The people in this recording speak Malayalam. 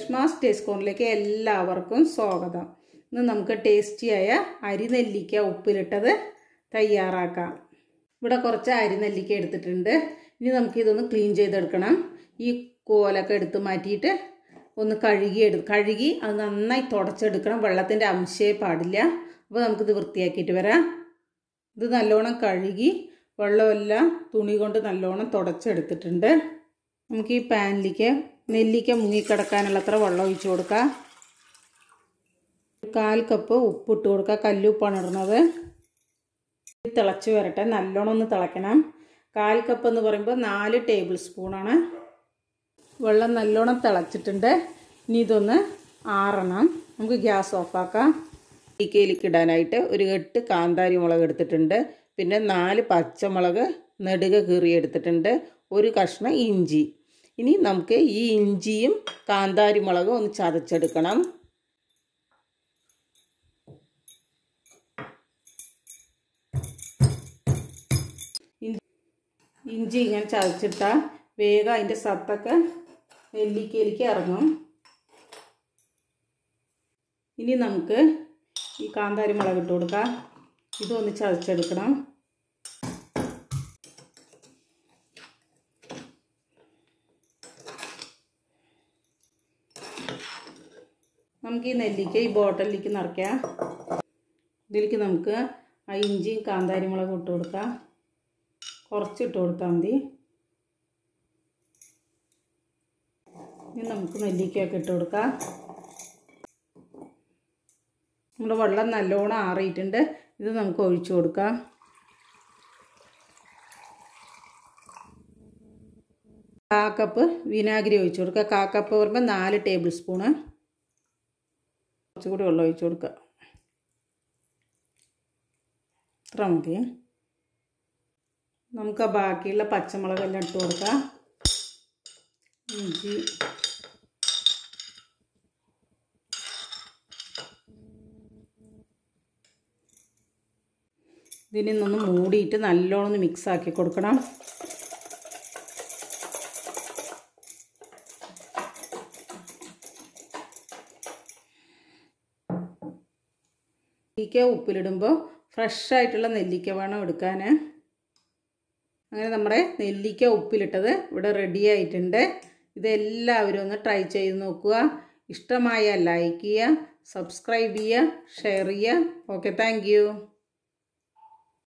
രേഷ്മാസ് ടേസ്റ്റ് കോണിലേക്ക് എല്ലാവർക്കും സ്വാഗതം ഇന്ന് നമുക്ക് ടേസ്റ്റിയായ അരിനെല്ലിക്ക ഉപ്പിലിട്ടത് തയ്യാറാക്കാം ഇവിടെ കുറച്ച് അരിനെല്ലിക്ക എടുത്തിട്ടുണ്ട് ഇനി നമുക്ക് ഇതൊന്ന് ക്ലീൻ ചെയ്തെടുക്കണം ഈ കോലൊക്കെ എടുത്ത് മാറ്റിയിട്ട് ഒന്ന് കഴുകി എടു കഴുകി അത് നന്നായി തുടച്ചെടുക്കണം വെള്ളത്തിൻ്റെ അംശമേ പാടില്ല അപ്പോൾ നമുക്കിത് വൃത്തിയാക്കിയിട്ട് വരാം ഇത് നല്ലോണം കഴുകി വെള്ളമെല്ലാം തുണി കൊണ്ട് നല്ലോണം തുടച്ചെടുത്തിട്ടുണ്ട് നമുക്ക് ഈ പാനിലേക്ക് നെല്ലിക്ക മുങ്ങിക്കിടക്കാനുള്ളത്ര വെള്ളം ഒഴിച്ചു കൊടുക്കാം കാൽ കപ്പ് ഉപ്പിട്ട് കൊടുക്കുക കല്ലുപ്പാണ് ഇടുന്നത് തിളച്ച് വരട്ടെ നല്ലോണം ഒന്ന് തിളയ്ക്കണം കാൽ കപ്പ് എന്ന് പറയുമ്പോൾ നാല് ടേബിൾ സ്പൂണാണ് വെള്ളം നല്ലോണം തിളച്ചിട്ടുണ്ട് ഇനി ഇതൊന്ന് ആറണം നമുക്ക് ഗ്യാസ് ഓഫാക്കാം ഇക്കയിലേക്ക് ഇടാനായിട്ട് ഒരു എട്ട് കാന്താരി മുളക് എടുത്തിട്ടുണ്ട് പിന്നെ നാല് പച്ചമുളക് നെടുക കീറി എടുത്തിട്ടുണ്ട് ഒരു കഷ്ണം ഇഞ്ചി ഇനി നമുക്ക് ഈ ഇഞ്ചിയും കാന്താരി മുളകും ഒന്ന് ചതച്ചെടുക്കണം ഇഞ്ചി ഇങ്ങനെ ചതച്ചിട്ടാൽ വേഗം അതിൻ്റെ സത്തൊക്കെ നെല്ലിക്കയിലേക്ക് ഇറങ്ങും ഇനി നമുക്ക് ഈ കാന്താരി മുളക് ഇട്ട് കൊടുക്കാം ഇതൊന്ന് ചതച്ചെടുക്കണം നമുക്ക് ഈ നെല്ലിക്ക ഈ ബോട്ടലിലേക്ക് നിറയ്ക്കാം ഇതിലേക്ക് നമുക്ക് ആ ഇഞ്ചിയും കാന്താരി മുളകും ഇട്ട് കൊടുക്കാം കുറച്ച് ഇട്ട് കൊടുത്താൽ മതി ഇനി നമുക്ക് നെല്ലിക്കയൊക്കെ ഇട്ട് കൊടുക്കാം നമ്മുടെ വെള്ളം നല്ലോണം ആറിയിട്ടുണ്ട് ഇത് നമുക്ക് ഒഴിച്ചു കൊടുക്കാം കാ കപ്പ് വിനാഗിരി ഒഴിച്ചു കൊടുക്കുക കാ കപ്പ് പറയുമ്പോൾ നാല് ടേബിൾ സ്പൂണ് കുറച്ചുകൂടി വെള്ളം ഒഴിച്ചു കൊടുക്കുക ഇത്ര മതി നമുക്ക് ആ ബാക്കിയുള്ള പച്ചമുളകെല്ലാം ഇട്ട് കൊടുക്കാം ഇഞ്ചി ഇതിനെ ഒന്ന് മൂടിയിട്ട് നല്ലോണം ഒന്ന് മിക്സ് ആക്കി കൊടുക്കണം നെല്ലിക്ക ഉപ്പിലിടുമ്പോൾ ഫ്രഷ് ആയിട്ടുള്ള നെല്ലിക്ക വേണം എടുക്കാൻ അങ്ങനെ നമ്മുടെ നെല്ലിക്ക ഉപ്പിലിട്ടത് ഇവിടെ റെഡി ആയിട്ടുണ്ട് ഇതെല്ലാവരും ഒന്ന് ട്രൈ ചെയ്ത് നോക്കുക ഇഷ്ടമായ ലൈക്ക് ചെയ്യുക സബ്സ്ക്രൈബ് ചെയ്യുക ഷെയർ ചെയ്യുക ഓക്കെ താങ്ക്